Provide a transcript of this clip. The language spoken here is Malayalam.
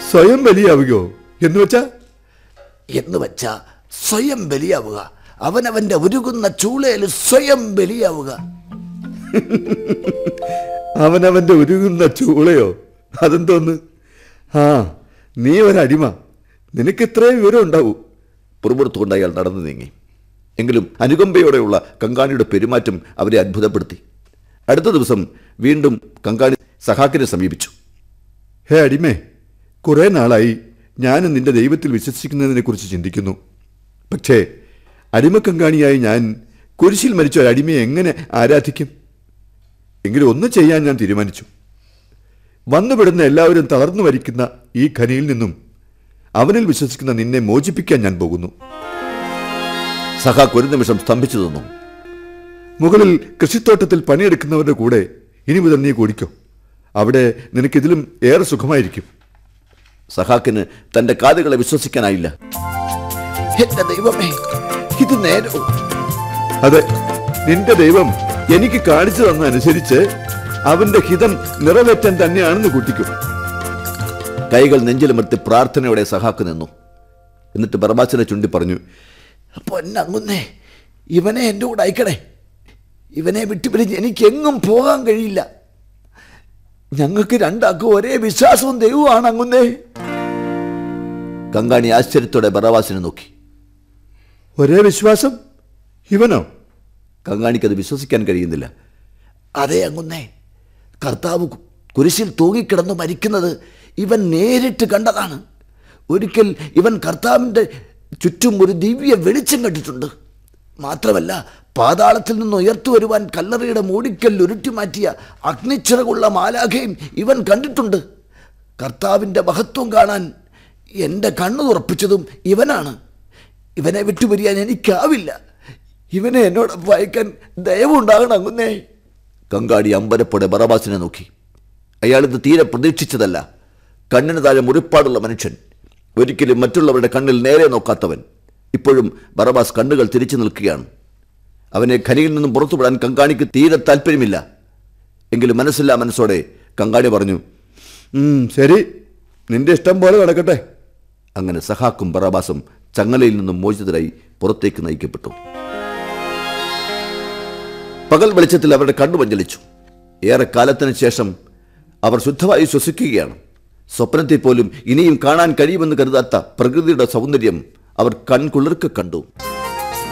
സ്വയം ബലിയാവുകയോ എന്ന് വെച്ചാ എന്ന് വെച്ച സ്വയം ബലിയാവുക അവനവന്റെ ഉരുകുന്ന ചൂളയിൽ സ്വയം ബലിയാവുക അവനവന്റെ ഉരുകുന്ന ചൂളയോ അതെന്തോന്ന് ആ നീ ഒരടിമ നിനക്ക് ഇത്രയും വിവരം ഉണ്ടാവൂ പുറപുറത്തുകൊണ്ട് അയാൾ നടന്നു നീങ്ങി എങ്കിലും അനുകമ്പയോടെയുള്ള കങ്കാണിയുടെ പെരുമാറ്റം അവരെ അത്ഭുതപ്പെടുത്തി അടുത്ത ദിവസം വീണ്ടും കങ്കാണി സഹാക്കിനെ സമീപിച്ചു ഹേ അടിമേ കുറെ നാളായി ഞാനും നിന്റെ ദൈവത്തിൽ വിശ്വസിക്കുന്നതിനെക്കുറിച്ച് ചിന്തിക്കുന്നു പക്ഷേ അടിമക്കങ്കാണിയായി ഞാൻ കുരിശിൽ മരിച്ച ഒരു അടിമയെ എങ്ങനെ ആരാധിക്കും എങ്കിലും ഒന്ന് ചെയ്യാൻ ഞാൻ തീരുമാനിച്ചു വന്നുപെടുന്ന എല്ലാവരും തളർന്നു വരിക്കുന്ന ഈ ഖനിയിൽ നിന്നും അവനിൽ വിശ്വസിക്കുന്ന നിന്നെ മോചിപ്പിക്കാൻ ഞാൻ പോകുന്നു സഹാക്ക് ഒരു നിമിഷം സ്തംഭിച്ചു നിന്നു മുകളിൽ കൃഷിത്തോട്ടത്തിൽ പണിയെടുക്കുന്നവരുടെ കൂടെ ഇനി മുതൽ നീ കൂടിക്കോ അവിടെ നിനക്കിതിലും ഏറെ സുഖമായിരിക്കും സഹാക്കിന് തന്റെ കാതുകളെ വിശ്വസിക്കാനായില്ല എന്റെ ദൈവമേ ഇത് നേരവും അതെ നിന്റെ ദൈവം എനിക്ക് കാണിച്ചു തന്ന അനുസരിച്ച് അവന്റെ ഹിതം നിറവേറ്റാൻ തന്നെയാണെന്ന് കൂട്ടിക്കും കൈകൾ നെഞ്ചിലുമർത്തി പ്രാർത്ഥനയോടെ സഹാക്ക് നിന്നു എന്നിട്ട് ബർബാസിനെ ചുണ്ടി പറഞ്ഞു പൊന്നങ്ങുന്നേ ഇവനെ എൻ്റെ കൂടെ അയക്കണേ ഇവനെ വിട്ടുപിരിഞ്ഞ് എനിക്ക് എങ്ങും പോകാൻ കഴിയില്ല ഞങ്ങൾക്ക് രണ്ടാൾക്കും ഒരേ വിശ്വാസവും ദൈവമാണ് അങ്ങുന്നേ കങ്കാണി ആശ്ചര്യത്തോടെ ബറവാസിനെ നോക്കി ഒരേ വിശ്വാസം ഇവനോ കങ്കാണിക്കത് വിശ്വസിക്കാൻ കഴിയുന്നില്ല അതേ അങ്ങുന്നേ കർത്താവ് കു- കുരിശിൽ തൂങ്ങിക്കിടന്ന് മരിക്കുന്നത് ഇവൻ നേരിട്ട് കണ്ടതാണ് ഒരിക്കൽ ഇവൻ കർത്താവിൻ്റെ ചുറ്റും ഒരു ദിവ്യ വെളിച്ചം കണ്ടിട്ടുണ്ട് മാത്രമല്ല പാതാളത്തിൽ നിന്ന് ഉയർത്തു വരുവാൻ കല്ലറയുടെ മൂടിക്കൽ ഉരുട്ടി മാറ്റിയ അഗ്നിച്ചിറകുള്ള മാലാഖയും ഇവൻ കണ്ടിട്ടുണ്ട് കർത്താവിൻ്റെ മഹത്വം കാണാൻ എൻ്റെ കണ്ണു തുറപ്പിച്ചതും ഇവനാണ് ഇവനെ വിട്ടുപിരിയാൻ എനിക്കാവില്ല ഇവനെ എന്നോടൊപ്പം അയക്കാൻ ദയവുണ്ടാകണം അങ്ങുന്നേ കങ്കാണി അമ്പരപ്പോടെ ബറബാസിനെ നോക്കി അയാളിത് തീരെ പ്രതീക്ഷിച്ചതല്ല കണ്ണിന് താഴെ മുറിപ്പാടുള്ള മനുഷ്യൻ ഒരിക്കലും മറ്റുള്ളവരുടെ കണ്ണിൽ നേരെ നോക്കാത്തവൻ ഇപ്പോഴും ബറബാസ് കണ്ണുകൾ തിരിച്ചു നിൽക്കുകയാണ് അവനെ ഖനിയിൽ നിന്നും പുറത്തുവിടാൻ കങ്കാണിക്ക് തീരെ താല്പര്യമില്ല എങ്കിലും മനസ്സില്ലാ മനസ്സോടെ കങ്കാണി പറഞ്ഞു ഉം, ശരി നിന്റെ ഇഷ്ടം പോലെ നടക്കട്ടെ അങ്ങനെ സഹാക്കും ബറബാസും ചങ്ങലയിൽ നിന്നും മോചിതരായി പുറത്തേക്ക് നയിക്കപ്പെട്ടു പകൽ വെളിച്ചത്തിൽ അവരുടെ കണ്ണു മഞ്ചലിച്ചു ഏറെ കാലത്തിന് ശേഷം അവർ ശുദ്ധമായി ശ്വസിക്കുകയാണ് സ്വപ്നത്തിൽ പോലും ഇനിയും കാണാൻ കഴിയുമെന്ന് കരുതാത്ത പ്രകൃതിയുടെ സൗന്ദര്യം അവർ കൺകുളിർക്ക് കണ്ടു